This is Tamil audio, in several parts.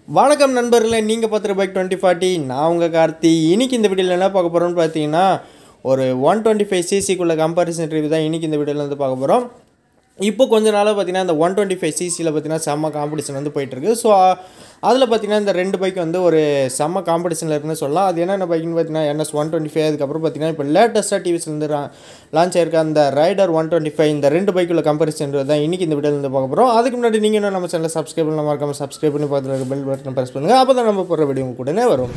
வணக்கம் நண்பர்களே நீங்கள் பார்த்துற பைக் டுவெண்ட்டி ஃபார்ட்டி நான் உங்கள் கார்த்தி இன்னைக்கு இந்த வீடியோவில் என்ன பார்க்க போகிறோம்னு பார்த்தீங்கன்னா ஒரு ஒன் டுவெண்ட்டி ஃபைவ் சிசிக்குள்ள கம்பாரிசன் ரிவ்யூ தான் இன்றைக்கி இந்த வீடியோவில் வந்து பார்க்க போகிறோம் இப்போ கொஞ்ச நாளாக பார்த்தீங்கன்னா இந்த ஒன் டுவெண்ட்டி ஃபைவ் சிசியில் பார்த்தீங்கன்னா செம்ம காம்படிஷன் வந்து போயிட்டுருக்கு ஸோ அதில் பார்த்தீங்கன்னா இந்த ரெண்டு பைக் வந்து ஒரு செம்ம காம்படிஷனில் இருக்குன்னு சொல்லலாம் அது என்னென்ன பைக்குன்னு பார்த்தீங்கன்னா என்எஸ் ஒன் டுவெண்ட்டி ஃபைவ் அதுக்கப்புறம் பார்த்தீங்கன்னா இப்போ லேட்டஸ்ட்டாக டிவிஸ்லேருந்து லான்ச் ஆயிருக்க அந்த ரைடர் ஒன் டுவெண்ட்டி ஃபைவ் இந்த ரெண்டு பைக்குள்ள கம்பேரிசன் தான் இன்றைக்கி இந்த வீடியோவில் வந்து பார்க்க போகிறோம் அதுக்கு முன்னாடி நீங்கள் இன்னும் நம்ம சேனலை சப்ஸ்கிரைப் பண்ண மறக்காம சப்ஸ்கிரைப் பண்ணி பார்த்துருக்க பெல் பட்டன் ப்ரெஸ் பண்ணுங்கள் அப்போ தான் நம்ம போகிற வீடியோ உங்க கூடனே வரும்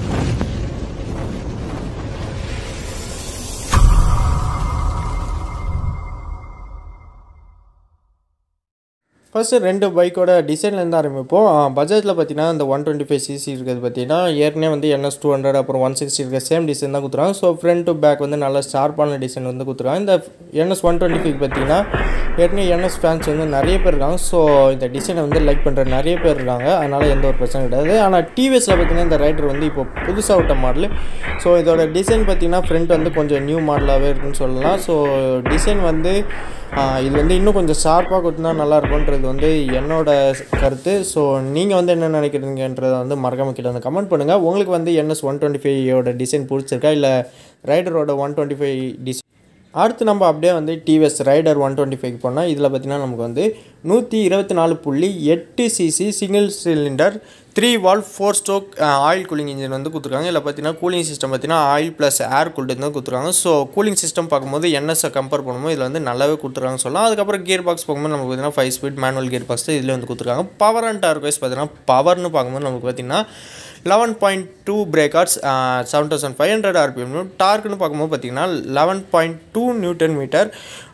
ஃபஸ்ட்டு ரெண்டு பைக்கோட டிசைன்லேருந்து ஆரம்பிப்போம் பஜாஜில் பார்த்தீங்கன்னா இந்த ஒன் டுவெண்ட்டி ஃபைவ் சிசி இருக்கிறது பார்த்தீங்கன்னா ஏற்கனவே வந்து என்எஸ் டூ ஹண்ட்ரட் அப்புறம் ஒன் சிக்ஸ்டி இருக்க சேம் டிசைன் தான் கொடுத்துருவாங்க ஸோ ஃப்ரண்ட் டு பேக் வந்து நல்ல ஷார்ப்பான டிசைன் வந்து கொடுத்துருவாங்க இந்த என்எஸ் ஒன் டுவெண்ட்டி ஃபைவ் பார்த்தீங்கன்னா ஏற்கனவே என்எஸ் ஃபேன்ஸ் வந்து நிறைய பேர் இருக்காங்க ஸோ இந்த டிசைனை வந்து லைக் பண்ணுற நிறைய பேர் இருக்காங்க அதனால் எந்த ஒரு பிரச்சனை கிடையாது ஆனால் டிவிஎஸில் பார்த்தீங்கன்னா இந்த ரைடர் வந்து இப்போ புதுசாக விட்ட மாடல் ஸோ இதோட டிசைன் பார்த்தீங்கன்னா ஃப்ரண்ட் வந்து கொஞ்சம் நியூ மாடலாகவே இருக்குன்னு சொல்லலாம் ஸோ டிசைன் வந்து இது வந்து இன்னும் கொஞ்சம் ஷார்ப்பாக கொடுத்தா நல்லா இருக்கும்ன்றது வந்து என்னோட கருத்து ஸோ நீங்கள் வந்து என்ன நினைக்கிறீங்கன்றதை வந்து மறக்காம கீழே வந்து கமெண்ட் பண்ணுங்கள் உங்களுக்கு வந்து என்எஸ் ஒன் டுவெண்ட்டி ஃபைவோட டிசைன் பிடிச்சிருக்கா இல்லை ரைடரோட ஒன் டுவெண்ட்டி ஃபைவ் டிசைன் அடுத்து நம்ம அப்படியே வந்து TVS Rider one twenty five போனால் இதில் பார்த்தீங்கன்னா நமக்கு வந்து நூற்றி இருபத்தி நாலு புள்ளி எட்டு CC single cylinder three valve four stroke oil cooling engine வந்து கொடுத்துருக்காங்க இதில் பார்த்தீங்கன்னா கூலிங் சிஸ்டம் பார்த்தீங்கன்னா ஆயில் ப்ளஸ் ஏர் கூல்டு தான் கொடுத்துருக்காங்க ஸோ கூலிங் சிஸ்டம் பார்க்கும்போது என்எஸ்ஸை கம்பேர் பண்ணும்போது இதில் வந்து நல்லாவே கொடுத்துருக்காங்க சொல்லலாம் அதுக்கப்புறம் கியர் பாக்ஸ் பார்க்கும்போது நமக்கு பார்த்தீங்கன்னா five speed manual gear box இதில் வந்து கொடுத்துருக்காங்க பவர் அண்ட் டார்க் வைஸ் பார்த்தீங்கன்னா பவர்னு பார்க்கும்போது நமக்கு பார்த்தீங்கன்னா லெவன் பாயிண்ட் டூ பிரேக்கார்ட்ஸ் seven thousand five hundred RPM டார்க்னு பார்க்கும்போது பார்த்தீங்கன்னா eleven point two newton meter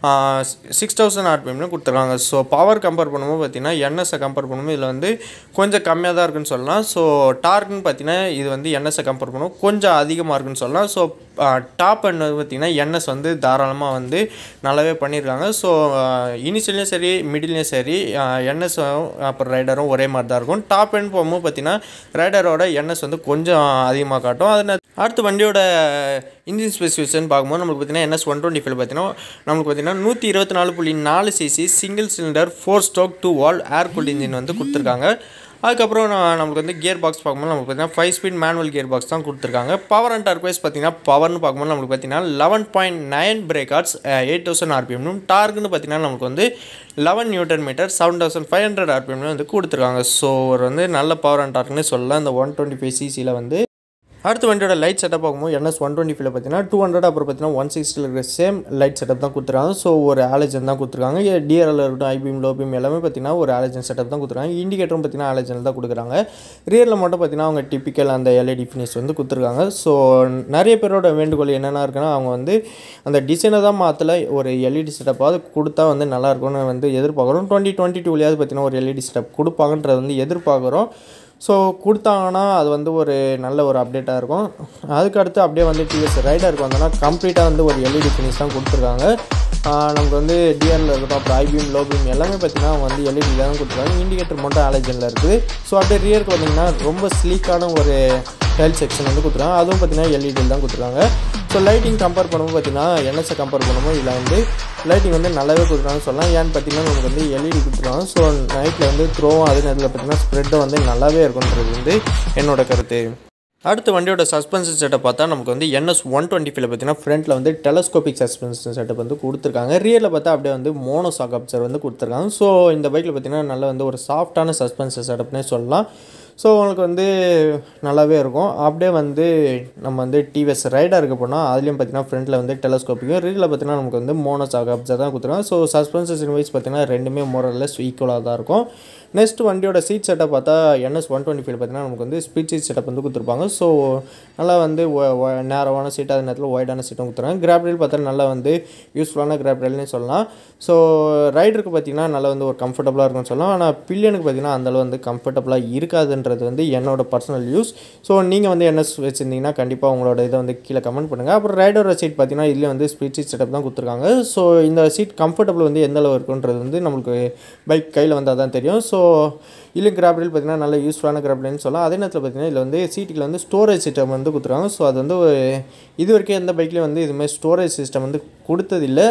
six thousand ஆர்பிஎம்னு கொடுத்துருக்காங்க ஸோ பவர் கம்பேர் பண்ணும்போது பார்த்தீங்கன்னா என்எஸ்ஸை கம்பேர் பண்ணும்போது இதில் வந்து கொஞ்சம் கம்மியாக தான் இருக்குன்னு சொல்லலாம் ஸோ டார்க்னு பார்த்தீங்கன்னா இது வந்து என்எஸ்ஸை கம்பேர் பண்ணுவோம் கொஞ்சம் அதிகமாக இருக்குன்னு சொல்லலாம் ஸோ டாப் அண்ட் பார்த்திங்கன்னா என்எஸ் வந்து தாராளமாக வந்து நல்லாவே பண்ணியிருக்காங்க ஸோ இனிஷியல்லையும் சரி மிடில்லையும் சரி என்எஸ் அப்புறம் ரைடரும் ஒரே மாதிரி தான் இருக்கும் டாப் எண்ட் போகும்போது பார்த்திங்கன்னா ரைடரோட என்எஸ் வந்து கொஞ்சம் அதிகமாக காட்டும் அதில் அடுத்து வண்டியோட இன்ஜின் ஸ்பெசிஃபிகேஷன் பார்க்கும்போது நம்மளுக்கு பார்த்தீங்கன்னா என்எஸ் ஒன் டுவெண்ட்டி ஃபைவ் பார்த்தீங்கன்னா நம்மளுக்கு பார்த்தீங்கன்னா நூற்றி இருபத்தி நாலு புள்ளி நாலு CC single cylinder four stroke two valve air cooled engine வந்து கொடுத்துருக்காங்க அதுக்கப்புறம் நான் நம்மளுக்கு வந்து கியர் பாக்ஸ் பார்க்கும்போது நமக்கு பார்த்தீங்கன்னா five speed manual gear box தான் கொடுத்துருக்காங்க பவர் அண்ட் டார்க் வைஸ் பார்த்தீங்கன்னா பவர்னு பார்க்கும்போது நம்மளுக்கு பார்த்தீங்கன்னா லெவன் பாயிண்ட் நைன் பிரேக்கார்ட்ஸ் எயிட் தௌசண்ட் ஆர்பிஎம்னும் டார்க்னு பார்த்தீங்கன்னா நமக்கு வந்து eleven newton meter seven thousand five hundred ஆர்பிஎம்னு வந்து கொடுத்துருக்காங்க ஸோ ஒரு வந்து நல்ல பவர் அண்ட் டார்க்னு சொல்லலாம் இந்த ஒன் டுவெண்ட்டி ஃபைவ் சிசியில் வந்து அடுத்து வண்டியோட லைட் செட்டப் பார்க்கும்போது என்எஸ் ஒன் டுவெண்ட்டி ஃபைவ்ல பார்த்தீங்கன்னா டூ ஹண்ட்ரட் அப்புறம் பார்த்தீங்கன்னா ஒன் சிக்ஸ்டியில் இருக்கிற சேம் லைட் செட்டப் தான் கொடுத்துருக்காங்க ஸோ ஒரு ஆலஜன் தான் கொடுத்துருக்காங்க டிஆர்எல் இருக்கட்டும் ஐபிஎம் லோ பீம் எல்லாமே பார்த்தீங்கன்னா ஒரு ஆலஜன் செட்டப் தான் கொடுத்துருக்காங்க இண்டிகேட்டரும் பார்த்தீங்கன்னா ஆலஜன் தான் கொடுக்குறாங்க ரியரில் மட்டும் பார்த்தீங்கன்னா அவங்க டிப்பிக்கல் அந்த எல்இடி ஃபினிஷ் வந்து கொடுத்துருக்காங்க ஸோ நிறைய பேரோட வேண்டுகோள் என்னென்ன இருக்குன்னா அவங்க வந்து அந்த டிசைனை தான் மாற்றல ஒரு எல்இடி செட்டப்பாவது கொடுத்தா வந்து நல்லாயிருக்கும்னு வந்து எதிர்பார்க்குறோம் டுவெண்ட்டி டுவெண்ட்டி டூலையாவது பார்த்தீங்கன்னா ஒரு எல்இடி செட்டப் கொடுப்பாங்கன்றது வந்து எதிர்பார்க்குறோம் ஸோ கொடுத்தாங்கன்னா அது வந்து ஒரு நல்ல ஒரு அப்டேட்டாக இருக்கும் அதுக்கு அடுத்து அப்படியே வந்து டிவிஎஸ் ரைடருக்கு வந்தோன்னா கம்ப்ளீட்டாக வந்து ஒரு எல்இடி ஃபினிஷ் தான் கொடுத்துருக்காங்க நமக்கு வந்து டிஆரில் இருக்கட்டும் அப்புறம் ஐபிஎம் லோ பீம் எல்லாமே பார்த்தீங்கன்னா அவங்க வந்து எல்இடி தான் கொடுத்துருக்காங்க இண்டிகேட்டர் மட்டும் ஆலஜனில் இருக்குது ஸோ அப்படியே ரியருக்கு பார்த்தீங்கன்னா ரொம்ப ஸ்லீக்கான ஒரு டைல் செக்ஷன் வந்து கொடுத்துருக்காங்க அதுவும் பார்த்தீங்கன்னா எல்இடியில் தான் கொடுத்துருக்காங்க ஸோ லைட்டிங் கம்பேர் பண்ணும்போது பார்த்தீங்கன்னா என்எஸ்ஸை கம்பேர் பண்ணும்போது இதில் வந்து லைட்டிங் வந்து நல்லாவே கொடுக்குறாங்கன்னு சொல்லலாம் ஏன்னு பார்த்தீங்கன்னா நமக்கு வந்து எல்இடி கொடுத்துருக்காங்க ஸோ நைட்டில் வந்து த்ரோவும் அதே நேரத்தில் பார்த்தீங்கன்னா ஸ்ப்ரெட்டும் வந்து நல்லாவே இருக்குன்றது வந்து என்னோட கருத்து அடுத்த வண்டியோட சஸ்பென்ஷன் செட்டப் பார்த்தா நமக்கு வந்து என்எஸ் ஒன் டுவெண்ட்டி ஃபைவ்ல பார்த்தீங்கன்னா ஃப்ரண்ட்டில் வந்து டெலஸ்கோபிக் சஸ்பென்ஷன் செட்டப் வந்து கொடுத்துருக்காங்க ரியரில் பார்த்தா அப்படியே வந்து மோனோ சாக் அப்சர் வந்து கொடுத்துருக்காங்க ஸோ இந்த பைக்கில் பார்த்தீங்கன்னா நல்ல வந்து ஒரு சாஃப்டான சஸ்பென்ஷன் செட்டப்னே சொல்லலாம் ஸோ உங்களுக்கு வந்து நல்லாவே இருக்கும் அப்படியே வந்து நம்ம வந்து டிவிஎஸ் ரைடருக்கு போனால் அதுலேயும் பார்த்தீங்கன்னா ஃப்ரண்ட்டில் வந்து டெலஸ்கோப்பிக்கும் ரீலில் பார்த்தீங்கன்னா நமக்கு வந்து மோனோசாக் அப்சர் தான் கொடுத்துருக்காங்க ஸோ சஸ்பென்சன் வைஸ் பார்த்தீங்கன்னா ரெண்டுமே மோரல்லஸ் ஈக்குவலாக தான் இருக்கும் நெக்ஸ்ட் வண்டியோட சீட் செட்டப் பார்த்தா என்எஸ் ஒன் டுவெண்ட்டி ஃபைவ் பார்த்தீங்கன்னா நமக்கு வந்து ஸ்பீட் சீட் செட்டப் வந்து கொடுத்துருப்பாங்க ஸோ நல்லா வந்து நேரவான சீட் அதே நேரத்தில் ஒய்டான சீட்டும் கொடுத்துருக்காங்க கிராப் ரயில் பார்த்தா நல்லா வந்து யூஸ்ஃபுல்லான கிராப் ரயில்னு சொல்லலாம் ஸோ ரைடருக்கு பார்த்தீங்கன்னா நல்லா வந்து ஒரு கம்ஃபர்டபுளாக இருக்கும்னு சொல்லலாம் ஆனால் பில்லியனுக்கு பார்த்தீங்கன்னா அந்தளவு வந்து கம்ஃபர்டபுளாக இருக்காதுன்றது வந்து என்னோட பர்சனல் யூஸ் ஸோ நீங்கள் வந்து என்எஸ் வச்சுருந்தீங்கன்னா கண்டிப்பாக உங்களோட இதை வந்து கீழே கமெண்ட் பண்ணுங்கள் அப்புறம் ரைடரோட சீட் பார்த்தீங்கன்னா இதுலேயே வந்து ஸ்பீட் சீட் செட்டப் தான் கொடுத்துருக்காங்க ஸோ இந்த சீட் கம்ஃபர்டபுள் வந்து எந்த அளவு இருக்குன்றது வந்து நம்மளுக்கு பைக் கையில் வந்தால் தான் தெரியும் ஸோ இல்லை கிராப்ரில் பார்த்தீங்கன்னா நல்ல யூஸ்ஃபுல்லான கிராப்ரில்னு சொல்லலாம் அதே நேரத்தில் பார்த்தீங்கன்னா இதில் வந்து சீட்டுக்கு வந்து ஸ்டோரேஜ் சிஸ்டம் வந்து கொடுத்துருக்காங்க ஸோ அது வந்து இது வரைக்கும் எந்த பைக்லேயும் வந்து இதுமாதிரி ஸ்டோரேஜ் சிஸ்டம் வந்து கொடுத்ததில்லை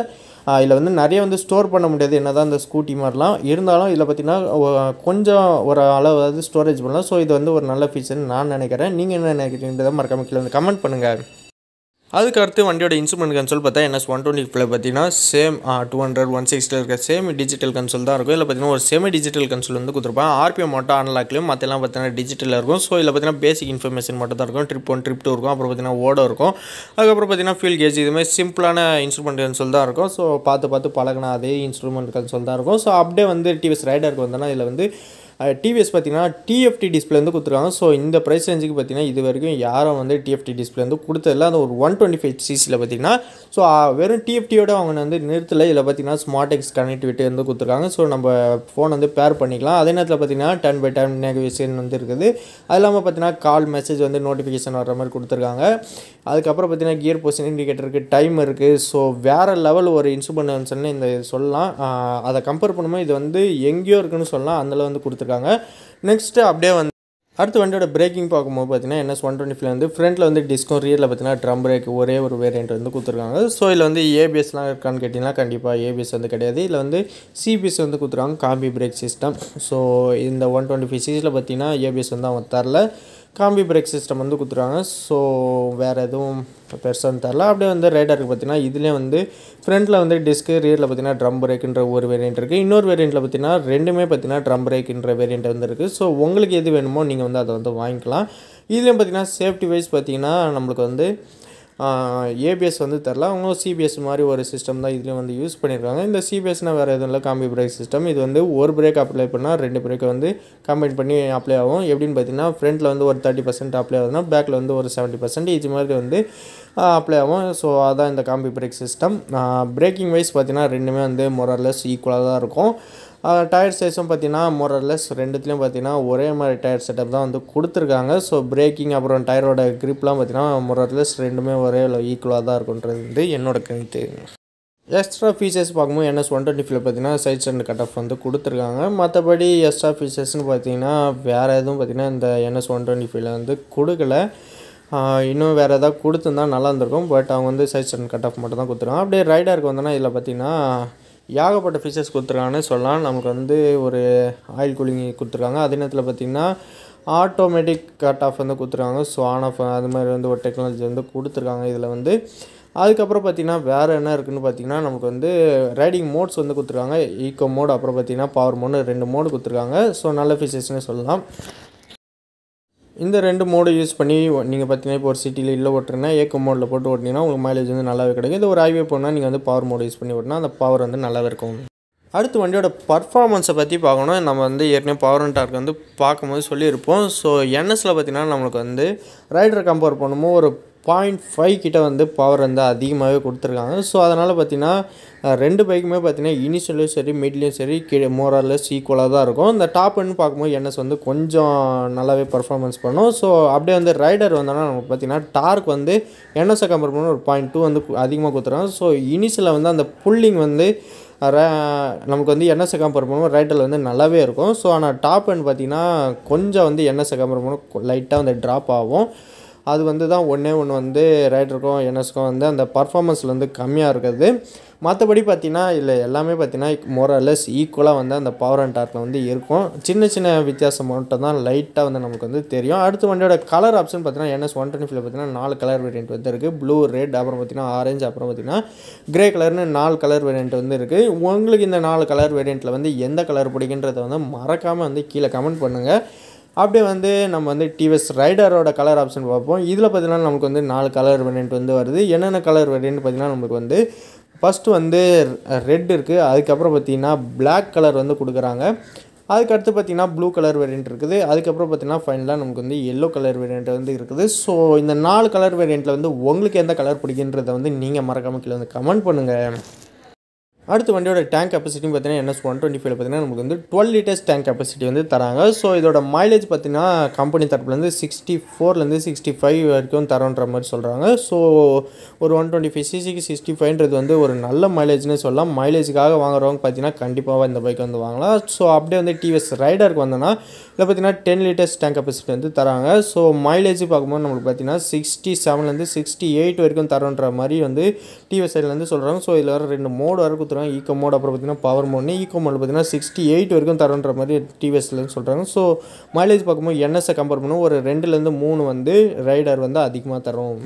இதில் வந்து நிறைய வந்து ஸ்டோர் பண்ண முடியாது என்ன தான் இந்த ஸ்கூட்டி மாதிரிலாம் இருந்தாலும் இதில் பார்த்தீங்கன்னா ஒ- கொஞ்சம் ஒரு அளவாவது ஸ்டோரேஜ் பண்ணலாம் ஸோ இது வந்து ஒரு நல்ல ஃபீச்சர்னு நான் நினைக்கிறேன் நீங்கள் என்ன நினைக்கிறீன்றதை மறக்காம கீழே வந்து கமெண்ட் பண்ணுங்கள் அதுக்கு அடுத்து வண்டியோட இன்ஸ்ட்ருமெண்ட் கன்சோல் பார்த்தா என்எஸ் ஒன் டுவெண்ட்டி ஃபைவ் பார்த்தீங்கன்னா சேம் டூ ஹண்ட்ரட் ஒன் சிக்ஸ்டியில் இருக்க சேம் டிஜிட்டல் கன்சோல் தான் இருக்கும் இதில் பார்த்தீங்கன்னா ஒரு செமி டிஜிட்டல் கன்சோல் வந்து கொடுத்துருப்பாங்க ஆர்பிஎம் மட்டும் அன்லாக்லையும் மற்றெல்லாம் பார்த்தீங்கன்னா டிஜிட்டலில் இருக்கும் ஸோ இதில் பார்த்தீங்கன்னா பேசிக் இன்ஃபர்மேஷன் மட்டும் தான் இருக்கும் ட்ரிப் ஒன் ட்ரிப் டூ இருக்கும் அப்புறம் பார்த்தீங்கன்னா ஓட இருக்கும் அதுக்கப்புறம் பார்த்தீங்கன்னா ஃபில் கேஜ் இதுமாதிரி சிம்பிளான இன்ஸ்ட்ருமெண்ட் கன்சோல் தான் இருக்கும் ஸோ பார்த்து பார்த்து பழகின அதே இன்ஸ்ட்ருமெண்ட் கன்சோல் தான் இருக்கும் ஸோ அப்படியே வந்து டிவிஎஸ் ரைடருக்கு வந்தோன்னா இதில் வந்து டிவிஎஸ் பார்த்தீங்கன்னா டிஎஃப்டி டிஸ்பிளே வந்து கொடுத்துருக்காங்க ஸோ இந்த ப்ரைஸ் ரேஞ்சுக்கு பார்த்தீங்கன்னா இது வரைக்கும் யாரும் வந்து டிஎஃப்டி டிஸ்பிளே வந்து கொடுத்ததில்ல அந்த ஒரு ஒன் டுவெண்ட்டி ஃபைவ் சிசியில் பார்த்தீங்கன்னா ஸோ வெறும் டிஎஃப்டியோட அவங்க வந்து நிறுத்தல இதில் பார்த்தீங்கன்னா ஸ்மார்ட் எக்ஸ் கனெக்டிவிட்டி வந்து கொடுத்துருக்காங்க ஸோ நம்ம ஃபோன் வந்து பேர் பண்ணிக்கலாம் அதே நேரத்தில் பார்த்தீங்கன்னா டென் பை டென் நேவிகேஷன் வந்து இருக்குது அது இல்லாமல் பார்த்தீங்கன்னா கால் மெசேஜ் வந்து நோட்டிஃபிகேஷன் வர மாதிரி கொடுத்துருக்காங்க அதுக்கப்புறம் பார்த்தீங்கன்னா கியர் பொசிஷன் இண்டிகேட்டர் இருக்குது டைம் இருக்குது ஸோ வேறு லெவல் ஒரு இன்ஸ்ட்ருமெண்ட் இந்த சொல்லலாம் ஆஹ் அதை கம்பேர் பண்ணும்போது இது வந்து எங்கேயோ இருக்குன்னு சொல்லலாம் அதில் வந்து கொடுத்துருக்காங்க நெக்ஸ்ட்டு அப்படியே வந்து அடுத்து வண்டியோட பிரேக்கிங் பார்க்கும்போது பார்த்தீங்கன்னா என்எஸ் ஒன் டுவெண்ட்டி வந்து ஃப்ரண்ட்டில் வந்து டிஸ்கோ ரியரில் பார்த்தீங்கன்னா ட்ரம் பிரேக் ஒரே ஒரு வேரியண்ட் வந்து கொடுத்துருக்காங்க ஸோ இதில் வந்து ஏபிஎஸ்லாம் இருக்கான்னு கேட்டிங்கன்னா கண்டிப்பாக ஏபிஎஸ் வந்து கிடையாது இதில் வந்து சிபிஎஸ் வந்து கொடுத்துருக்காங்க காம்பி பிரேக் சிஸ்டம் ஸோ இந்த ஒன் டுவெண்ட்டி ஃபைவ் சீஸில் பார்த்தீங்கன்னா ஏபிஎஸ் வந்து அவங்க தரல காம்பி பிரேக் சிஸ்டம் வந்து கொடுத்துருக்காங்க ஸோ வேறு எதுவும் பெருசாக தரல அப்படியே வந்து ரைடருக்கு பார்த்தீங்கன்னா இதுலேயே வந்து ஃப்ரண்ட்டில் வந்து டிஸ்க்கு ரியரில் பார்த்தீங்கன்னா ட்ரம் பிரேக்குன்ற ஒரு வேரியண்ட் இருக்குது இன்னொரு வேரியண்ட்டில் பார்த்தீங்கன்னா ரெண்டுமே பார்த்தீங்கன்னா ட்ரம் பிரேக்குன்ற வேரியண்ட் வந்து இருக்குது ஸோ உங்களுக்கு எது வேணுமோ நீங்கள் வந்து அதை வந்து வாங்கிக்கலாம் இதுலேயும் பார்த்தீங்கன்னா சேஃப்டி வைஸ் பார்த்தீங்கன்னா நம்மளுக்கு வந்து ஏபிஎஸ் வந்து தரல அவங்க சிபிஎஸ் மாதிரி ஒரு சிஸ்டம் தான் இதுலேயும் வந்து யூஸ் பண்ணியிருக்காங்க இந்த சிபிஎஸ்னால் வேறு எதுவும் இல்லை காம்பி பிரேக் சிஸ்டம் இது வந்து ஒரு பிரேக் அப்ளை பண்ணால் ரெண்டு பிரேக்கை வந்து கம்பைன் பண்ணி அப்ளை ஆகும் எப்படின்னு பார்த்தீங்கன்னா ஃப்ரண்ட்டில் வந்து ஒரு தேர்ட்டி பர்சன்ட் அப்ளை ஆகுதுன்னா பேக்கில் வந்து ஒரு செவன்ட்டி பர்சன்ட் இது மாதிரி வந்து அப்ளை ஆகும் ஸோ அதான் இந்த combi brake system braking wise பார்த்தீங்கன்னா ரெண்டுமே வந்து மொரர்லெஸ் ஈக்குவலாக தான் இருக்கும் டயர் சைஸும் பார்த்தீங்கன்னா மொரர்லெஸ் ரெண்டுத்துலேயும் பார்த்தீங்கன்னா ஒரே மாதிரி டயர் செட்டப் தான் வந்து கொடுத்துருக்காங்க ஸோ பிரேக்கிங் அப்புறம் டயரோட க்ரிப்லாம் பார்த்தீங்கன்னா மொரர்லெஸ் ரெண்டுமே ஒரே ஈக்குவலாக தான் இருக்குன்றது வந்து என்னோட கருத்து எக்ஸ்ட்ரா ஃபீச்சர்ஸ் பார்க்கும்போது என்எஸ் ஒன் டுவெண்ட்டி ஃபைவ் பார்த்தீங்கன்னா சைட்ஸ் அண்ட் கட் ஆஃப் வந்து கொடுத்துருக்காங்க மற்றபடி எக்ஸ்ட்ரா ஃபீச்சர்ஸ்னு பார்த்தீங்கன்னா வேறு எதுவும் பார்த்தீங்கன்னா இந்த என்எஸ் ஒன் டுவெண்ட்டி ஃபைவ்ல வந்து கொடுக்கல ஆஹ் இன்னும் வேறு எதாவது கொடுத்துருந்தா நல்லா இருந்திருக்கும் பட் அவங்க வந்து சைஸ் அண்ட் கட் ஆஃப் மட்டும் தான் கொடுத்துருக்காங்க அப்படியே ரைடருக்கு வந்தோன்னா இதில் பார்த்தீங்கன்னா ஏகப்பட்ட ஃபீச்சர்ஸ் கொடுத்துருக்காங்கன்னு சொல்லலாம் நமக்கு வந்து ஒரு ஆயில் கூலிங் கொடுத்துருக்காங்க அதே நேரத்தில் பார்த்தீங்கன்னா ஆட்டோமேட்டிக் கட் ஆஃப் வந்து கொடுத்துருக்காங்க ஸோ ஆன் ஆஃப் அது மாதிரி வந்து ஒரு டெக்னாலஜி வந்து கொடுத்துருக்காங்க இதில் வந்து அதுக்கப்புறம் பார்த்தீங்கன்னா வேறு என்ன இருக்குன்னு பார்த்தீங்கன்னா நமக்கு வந்து ரைடிங் மோட்ஸ் வந்து கொடுத்துருக்காங்க ஈக்கோ மோட் அப்புறம் பார்த்தீங்கன்னா பவர் மோடு ரெண்டு மோடு கொடுத்துருக்காங்க ஸோ நல்ல ஃபீச்சர்ஸ்னே சொல்லலாம் இந்த ரெண்டு மோடு யூஸ் பண்ணி நீங்கள் பார்த்தீங்கன்னா இப்போ ஒரு சிட்டியில் இல்லை ஓட்டுறீங்கன்னா ஏக்கோ மோடில் போட்டு ஓட்டினீங்கன்னா உங்களுக்கு மைலேஜ் வந்து நல்லாவே கிடைக்கும் இது ஒரு ஹைவே போனால் நீங்கள் வந்து பவர் மோடு யூஸ் பண்ணி ஓட்டினா அந்த பவர் வந்து நல்லாவே இருக்கும் அடுத்து வண்டியோட பர்ஃபார்மன்ஸை பற்றி பார்க்கணும் நம்ம வந்து ஏற்கனவே பவர் அண்ட் டார்க் வந்து பார்க்கும்போது சொல்லியிருப்போம் ஸோ என்எஸில் பார்த்தீங்கன்னா நம்மளுக்கு வந்து ரைடர் கம்பேர் பண்ணும்போது ஒரு பாயிண்ட் ஃபைவ் கிட்ட வந்து பவர் வந்து அதிகமாகவே கொடுத்துருக்காங்க ஸோ அதனால் பார்த்தீங்கன்னா அஹ், ரெண்டு பைக்குமே பார்த்தீங்கன்னா இனிஷியலையும் சரி மிட்லேயும் சரி கீழே மோரலஸ் ஈக்குவலாக தான் இருக்கும் இந்த டாப் எண்ட் பார்க்கும்போது என்எஸ் வந்து கொஞ்சம் நல்லாவே பர்ஃபார்மன்ஸ் பண்ணும் ஸோ அப்படியே வந்து ரைடர் வந்தோன்னா நமக்கு பார்த்தீங்கன்னா டார்க் வந்து என்எஸ்ஸை கம்பேர் பண்ண ஒரு பாயிண்ட் டூ வந்து கு- அதிகமாக கொடுத்துருக்காங்க ஸோ இனிஷியலில் வந்து அந்த புல்லிங் வந்து ர- நமக்கு வந்து என்எஸ்ஸை கம்பேர் பண்ணும்போது ரைட்டில் வந்து நல்லாவே இருக்கும் ஸோ ஆனால் டாப் எண்ட் பார்த்தீங்கன்னா கொஞ்சம் வந்து என்எஸ்ஸை கம்பேர் பண்ணும்போது லைட்டாக வந்து ட்ராப் ஆகும் அது வந்து தான் ஒன்றே ஒன்று வந்து ரைடருக்கும் என்எஸ்க்கும் வந்து அந்த பர்ஃபார்மன்ஸில் வந்து கம்மியாக இருக்குது மற்றபடி பார்த்தீங்கன்னா இல்லை எல்லாமே பார்த்தீங்கன்னா மோரலெஸ் ஈக்குவலாக வந்து அந்த பவர் அண்ட் டார்க்கில் வந்து இருக்கும் சின்ன சின்ன வித்தியாசம் மட்டும் தான் லைட்டாக வந்து நமக்கு வந்து தெரியும் அடுத்து வண்டியோட கலர் ஆப்ஷன் பார்த்தீங்கன்னா என்எஸ் ஒன் டுவெண்ட்டி பார்த்தீங்கன்னா நாலு கலர் வேரியன்ட் வந்து இருக்குது ப்ளூ ரெட் அப்புறம் பார்த்தீங்கன்னா ஆரஞ்சு அப்புறம் பார்த்தீங்கன்னா கிரே கலர்னு நாலு கலர் வேரியன்ட் வந்து இருக்குது உங்களுக்கு இந்த நாலு கலர் வேரியண்ட்டில் வந்து எந்த கலர் பிடிக்குன்றதை வந்து மறக்காமல் வந்து கீழே கமெண்ட் பண்ணுங்கள் அப்படியே வந்து நம்ம வந்து டிவிஎஸ் ரைடரோட கலர் ஆப்ஷன் பார்ப்போம் இதில் பார்த்தீங்கன்னா நமக்கு வந்து நாலு கலர் வேரியன்ட் வந்து வருது என்னென்ன கலர் வேரியன்ட் பார்த்தீங்கன்னா நமக்கு வந்து ஃபஸ்ட்டு வந்து ரெட் இருக்குது அதுக்கப்புறம் பார்த்தீங்கன்னா Black கலர் வந்து கொடுக்குறாங்க அதுக்கடுத்து பார்த்தீங்கன்னா ப்ளூ கலர் வேரியன்ட் இருக்குது அதுக்கப்புறம் பார்த்தீங்கன்னா ஃபைனலாக நமக்கு வந்து எல்லோ கலர் வேரியன்ட் வந்து இருக்குது ஸோ இந்த நாலு கலர் வேரியண்ட்டில் வந்து உங்களுக்கு எந்த கலர் பிடிக்குன்றதை வந்து நீங்கள் மறக்காம கீழே வந்து கமெண்ட் பண்ணுங்கள் அடுத்து வண்டியோட டேங்க் கெப்பாசிட்டி பார்த்தீங்கன்னா என்எஸ் ஒன் டுவெண்ட்டி ஃபைவ் பார்த்தீங்கன்னா நமக்கு வந்து டுவெல் லிட்டர்ஸ் டேங்க் கெப்பாசிட்டி வந்து தராங்க ஸோ இதோட மைலேஜ் பார்த்தீங்கன்னா கம்பெனி தரப்புலேருந்து சிக்ஸ்டி ஃபோர்லேருந்து சிக்ஸ்டி ஃபைவ் வரைக்கும் தரோன்ற மாதிரி சொல்கிறாங்க ஸோ ஒரு ஒன் டுவெண்ட்டி ஃபைவ் சிசிக்கு சிக்ஸ்டி ஃபைவ்ன்றது வந்து ஒரு நல்ல மைலேஜ்னு சொல்லலாம் மைலேஜுக்காக வாங்குறவங்க பார்த்தீங்கன்னா கண்டிப்பாக இந்த பைக் வந்து வாங்கலாம் ஸோ அப்படியே வந்து டிவிஎஸ் ரைடருக்கு வந்தோன்னா இதில் பார்த்தீங்கன்னா டென் லிட்டர்ஸ் டேங்க் கெப்பாசிட்டி வந்து தராங்க ஸோ மைலேஜ் பார்க்கும்போது நம்மளுக்கு பார்த்தீங்கன்னா சிக்ஸ்டி செவன்லேருந்து சிக்ஸ்டி எயிட் வரைக்கும் தரோன்ற மாதிரி வந்து டிவிஎஸ் சைட்லேருந்து சொல்கிறாங்க ஸோ இதில் வர ரெண்டு மோடு வர கொடுத்துருவாங்க ஈக்கோ மோட் அப்புறம் பார்த்தீங்கன்னா பவர் மோட்னு ஈக்கோ மோட் பார்த்தீங்கன்னா சிக்ஸ்டி எயிட் வரைக்கும் தரோன்ற மாதிரி டிவிஎஸ்லேருந்து சொல்கிறாங்க ஸோ மைலேஜ் பார்க்கும்போது என்எஸ்ஸை கம்பேர் பண்ணும் ஒரு ரெண்டுலேருந்து மூணு வந்து ரைடர் வந்து அதிகமாக தரும்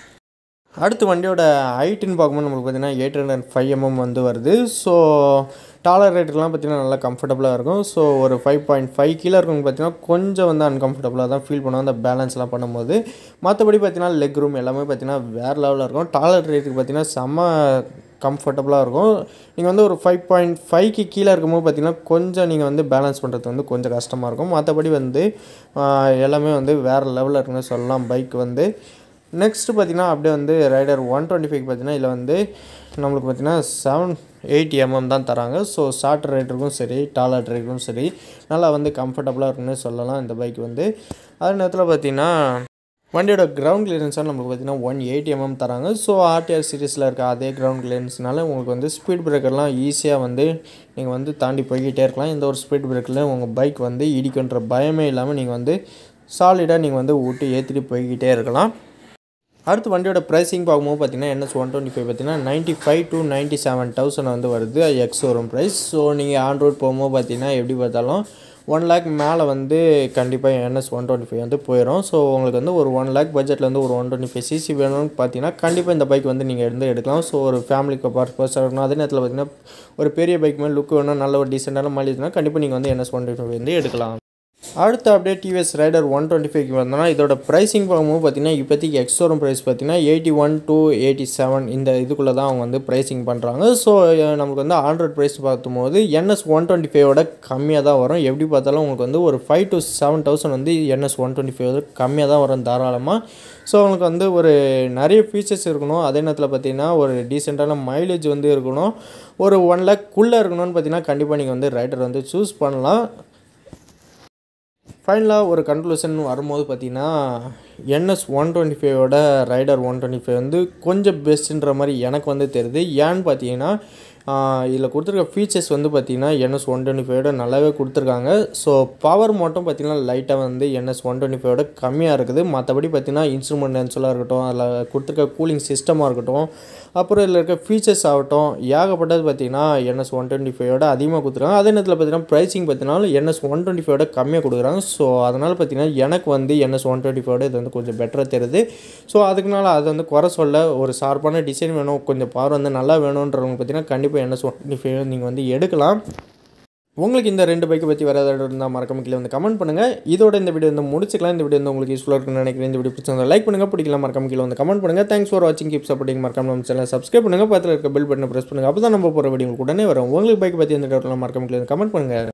அடுத்து வண்டியோட ஹைட்டுன்னு பார்க்கும்போது நம்மளுக்கு பார்த்தீங்கன்னா எயிட் ஹண்ட்ரட் ஃபைவ் எம்எம் வந்து வருது ஸோ டாலர் ரேட்டுக்கெலாம் பார்த்தீங்கன்னா நல்லா கம்ஃபர்டபுளாக இருக்கும் ஸோ ஒரு ஃபைவ் பாயிண்ட் ஃபைவ் கீழே இருக்கும் பார்த்தீங்கன்னா கொஞ்சம் வந்து அன்கம்ஃபர்டபுளாக தான் ஃபீல் பண்ணுவோம் அந்த பேலன்ஸ்லாம் பண்ணும்போது மற்றபடி பார்த்தீங்கன்னா லெக் ரூம் எல்லாமே பார்த்தீங்கன்னா வேறு லெவலில் இருக்கும் டாலர் ரேட்டுக்கு பார்த்தீங்கன்னா செம்ம கம்ஃபர்டபுளாக இருக்கும் நீங்கள் வந்து ஒரு ஃபைவ் பாயிண்ட் ஃபைவ்க்கு கீழே இருக்கும்போது பார்த்தீங்கன்னா கொஞ்சம் நீங்கள் வந்து பேலன்ஸ் பண்ணுறது வந்து கொஞ்சம் கஷ்டமாக இருக்கும் மற்றபடி வந்து ஆஹ், எல்லாமே வந்து வேறு லெவலில் இருக்குன்னு சொல்லலாம் பைக் வந்து நெக்ஸ்ட்டு பார்த்தீங்கன்னா அப்படியே வந்து ரைடர் ஒன் டுவெண்ட்டி ஃபைவ் பார்த்தீங்கன்னா இதில் வந்து நம்மளுக்கு பார்த்தீங்கன்னா செவன் எயிட் எம்எம் தான் தராங்க ஸோ ஷார்ட் ரைடருக்கும் சரி டாலர் ரைடருக்கும் சரி நல்லா வந்து கம்ஃபர்டபுளாக இருக்குன்னு சொல்லலாம் இந்த பைக் வந்து அதே நேரத்தில் பார்த்தீங்கன்னா வண்டியோட கிரவுண்ட் கிளியரன்ஸாக நம்மளுக்கு பார்த்தீங்கன்னா ஒன் எயிட் எம்எம் தராங்க ஸோ ஆர்டிஆர் சீரிஸில் இருக்க அதே கிரவுண்ட் கிளியரன்ஸ்னால உங்களுக்கு வந்து ஸ்பீட் பிரேக்கர்லாம் ஈஸியாக வந்து நீங்கள் வந்து தாண்டி போய்கிட்டே இருக்கலாம் இந்த ஒரு ஸ்பீட் பிரேக்கில் உங்கள் பைக் வந்து இடிக்குன்ற பயமே இல்லாமல் நீங்கள் வந்து சாலிடாக நீங்கள் வந்து விட்டு ஏற்றிட்டு போய்கிட்டே இருக்கலாம் அடுத்து வண்டியோட ப்ரைஸிங் பார்க்கும்போது பார்த்தீங்கன்னா என்எஸ் ஒன் டுவெண்ட்டி ஃபைவ் பார்த்தீங்கன்னா ninety five to ninety seven thousand வந்து வருது எக்ஸ் வரும் ப்ரைஸ் ஸோ நீங்கள் ஆண்ட்ராய்ட் போகும்போது பார்த்தீங்கன்னா எப்படி பார்த்தாலும் ஒன் லேக் மேலே வந்து கண்டிப்பாக என்எஸ் ஒன் டுவெண்ட்டி ஃபைவ் வந்து போயிடும் ஸோ உங்களுக்கு வந்து ஒரு ஒன் லேக் பட்ஜெட்டில் வந்து ஒரு ஒன் டுவெண்ட்டி ஃபைவ் சிசி வேணும்னு பார்த்தீங்கன்னா கண்டிப்பாக இந்த பைக் வந்து நீங்கள் எடுத்து எடுக்கலாம் ஸோ ஒரு ஃபேமிலிக்கு பர்பஸாக இருக்கணும் அதே நேரத்தில் பார்த்தீங்கன்னா ஒரு பெரிய பைக் மேலே லுக் வேணும் நல்ல ஒரு டீசெண்டான மைலேஜ்னா கண்டிப்பாக நீங்கள் வந்து என்எஸ் ஒன் டுவெண்ட்டி ஃபைவ் வந்து எடுக்கலாம் அடுத்து அப்படியே டிவிஎஸ் ரைடர் ஒன் டுவெண்ட்டி ஃபைவ்க்கு வந்தோம்னா இதோட ப்ரைஸிங் பார்க்கும்போது பார்த்தீங்கன்னா இப்போதைக்கு எக்ஸோரம் ப்ரைஸ் பார்த்தீங்கன்னா eighty one to eighty seven இந்த இதுக்குள்ளே தான் அவங்க வந்து ப்ரைஸிங் பண்ணுறாங்க ஸோ நமக்கு வந்து ஆண்ட்ராய்ட் ப்ரைஸ் பார்க்கும்போது என்எஸ் ஒன் டுவெண்ட்டி ஃபைவோட கம்மியாக தான் வரும் எப்படி பார்த்தாலும் உங்களுக்கு வந்து ஒரு ஃபைவ் டு செவன் தௌசண்ட் வந்து என்எஸ் ஒன் டுவெண்ட்டி ஃபைவ் கம்மியாக தான் வரும் தாராளமாக ஸோ உங்களுக்கு வந்து ஒரு நிறைய ஃபீச்சர்ஸ் இருக்கணும் அதே நேரத்தில் பார்த்தீங்கன்னா ஒரு டீசெண்டான மைலேஜ் வந்து இருக்கணும் ஒரு ஒன் லேக்குள்ளே இருக்கணும்னு பார்த்தீங்கன்னா கண்டிப்பாக நீங்கள் வந்து ரைடர் வந்து சூஸ் பண்ணலாம் ஃபைனலாக ஒரு கன்க்ளூஷன் வரும்போது பார்த்தீங்கன்னா என்எஸ் ஒன் டுவெண்ட்டி ஃபைவோட ரைடர் ஒன் டுவெண்ட்டி ஃபைவ் வந்து கொஞ்சம் பெஸ்ட்டுன்ற மாதிரி எனக்கு வந்து தெரியுது ஏன்னு பார்த்தீங்கன்னா இதில் கொடுத்துருக்க ஃபீச்சர்ஸ் வந்து பார்த்தீங்கன்னா என்எஸ் ஒன் டுவெண்ட்டி ஃபைவோட நல்லாவே கொடுத்துருக்காங்க ஸோ பவர் மட்டும் பார்த்தீங்கன்னா லைட்டாக வந்து என்எஸ் ஒன் டுவெண்ட்டி ஃபைவோட கம்மியாக இருக்குது மற்றபடி பார்த்தீங்கன்னா இன்ஸ்ட்ருமெண்டன்ஸ்லாம் இருக்கட்டும் அதில் கொடுத்துருக்க கூலிங் சிஸ்டமாக இருக்கட்டும் அப்புறம் இதில் இருக்க ஃபீச்சர்ஸ் ஆகட்டும் ஏகப்பட்டது பார்த்தீங்கன்னா என்எஸ் ஒன் டுவெண்ட்டி ஃபைவோட அதிகமாக கொடுத்துருக்காங்க அதே நேரத்தில் பார்த்தீங்கன்னா ப்ரைஸிங் பார்த்தீங்கன்னா என்எஸ் ஒன் டுவெண்ட்டி ஃபைவோட கம்மியாக கொடுக்குறாங்க ஸோ அதனால் பார்த்தீங்கன்னா எனக்கு வந்து என்எஸ் ஒன் டுவெண்ட்டி ஃபைவோட இது வந்து கொஞ்சம் பெட்டராக தெரியுது ஸோ அதுக்குனால அதை வந்து குறை சொல்ல ஒரு ஷார்ப்பான டிசைன் வேணும் கொஞ்சம் பவர் வந்து நல்லா வேணுன்றவங்க பார்த்தீங்கன்னா கண்டிப்பாக என்எஸ் ஒன் டுவெண்ட்டி ஃபைவ் நீங்கள் வந்து எடுக்கலாம் உங்களுக்கு இந்த ரெண்டு பைக்கை பற்றி வேறு ஏதாவது இருந்தால் மறக்காம கீழே வந்து கமெண்ட் பண்ணுங்கள் இதோட இந்த வீடியோ வந்து முடிச்சுக்கலாம் இந்த வீடியோ வந்து உங்களுக்கு யூஸ்ஃபுல்லாக இருக்குன்னு நினைக்கிறேன் இந்த வீடியோ பிடிச்சிருந்தா லைக் பண்ணுங்கள் பிடிக்கலாம் மறக்காம கீழே வந்து கமெண்ட் பண்ணுங்கள் தேங்க்ஸ் ஃபார் வாட்சிங் கீப் சப்போர்ட்டிங் மறக்காம நம்ம சேனல் சப்ஸ்கிரைப் பண்ணுங்கள் பக்கத்தில் இருக்க பெல் பட்டனை ப்ரெஸ் பண்ணுங்கள் அப்போ தான் நம்ம போகிற வீடியோ உங்களுக்கு உடனே வரும் உங்களுக்கு பைக் பற்றி எந்த டவுட்லாம் மறக்காம கீழே வந்து கமெண்ட் பண்ணுங்கள்